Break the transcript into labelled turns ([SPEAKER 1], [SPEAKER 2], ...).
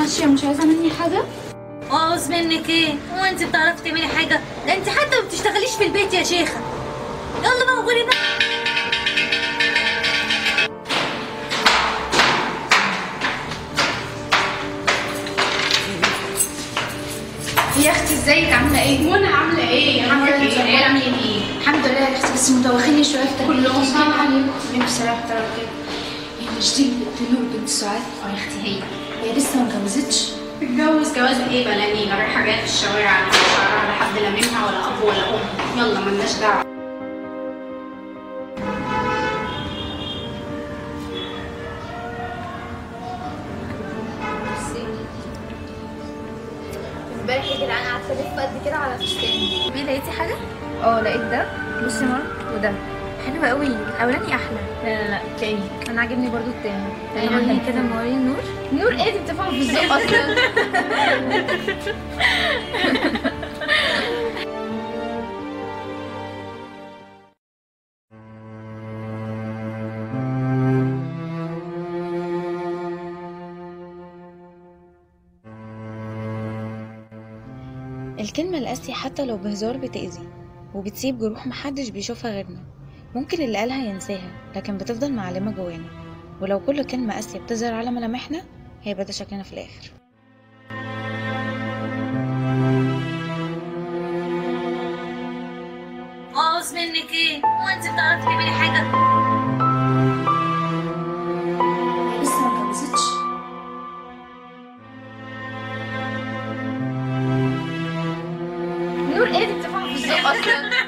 [SPEAKER 1] ماشيه مش عايزه مني حاجه
[SPEAKER 2] عاوز منك ايه هو انت بتعرفي تعملي حاجه ده انت حتى ما بتشتغليش في البيت يا شيخه يلا بقى قولي بقى
[SPEAKER 1] يا اختي ازيك عامله ايه
[SPEAKER 3] منى عامله ايه؟
[SPEAKER 1] الحمد
[SPEAKER 3] عامله
[SPEAKER 1] لله.
[SPEAKER 3] ايه؟ عاملين ايه؟
[SPEAKER 1] الحمد لله يا اختي بس مدوخيني شويه في
[SPEAKER 3] كلهم
[SPEAKER 1] تركيزي.
[SPEAKER 3] السلام عليكم.
[SPEAKER 1] عليكم السلام ورحمه الله وبركاته هي مش دي بنت نور بنت سعاد
[SPEAKER 3] اه يا اختي هي
[SPEAKER 1] هي لسه ما اتجوزتش
[SPEAKER 3] تتجوز جواز ايه بلاني رايحه جايه في الشوارع انا مش شعرها لا حد لا منها ولا اب ولا ام يلا ملناش دعوه
[SPEAKER 1] امبارح يا جدعان قعدت الف قد كده على فستان
[SPEAKER 4] بيه لقيتي حاجة؟
[SPEAKER 1] اه لقيت ده بصي يا مروه وده
[SPEAKER 4] حلوة قوي الأولاني أحلى
[SPEAKER 1] لا لا لا التاني
[SPEAKER 4] أنا عاجبني برضو التاني
[SPEAKER 1] أيوة،
[SPEAKER 4] أيوة
[SPEAKER 1] حلو.
[SPEAKER 4] كده موري النور
[SPEAKER 1] نور ايه دي بتفهم في الذوق اصلا
[SPEAKER 4] الكلمة القاسية حتى لو بهزار بتأذي وبتسيب جروح محدش بيشوفها غيرنا ممكن اللي قالها ينساها لكن بتفضل معلمة جوانا ولو كل كلمة قاسية بتظهر على ملامحنا هيبقى ده شكلنا في الآخر
[SPEAKER 2] عاوز منك ايه هو انت بتعرفي تعملي حاجه
[SPEAKER 1] هي لسه ما اتجوزتش نور ايه دي بتفهم في الذوق اصلا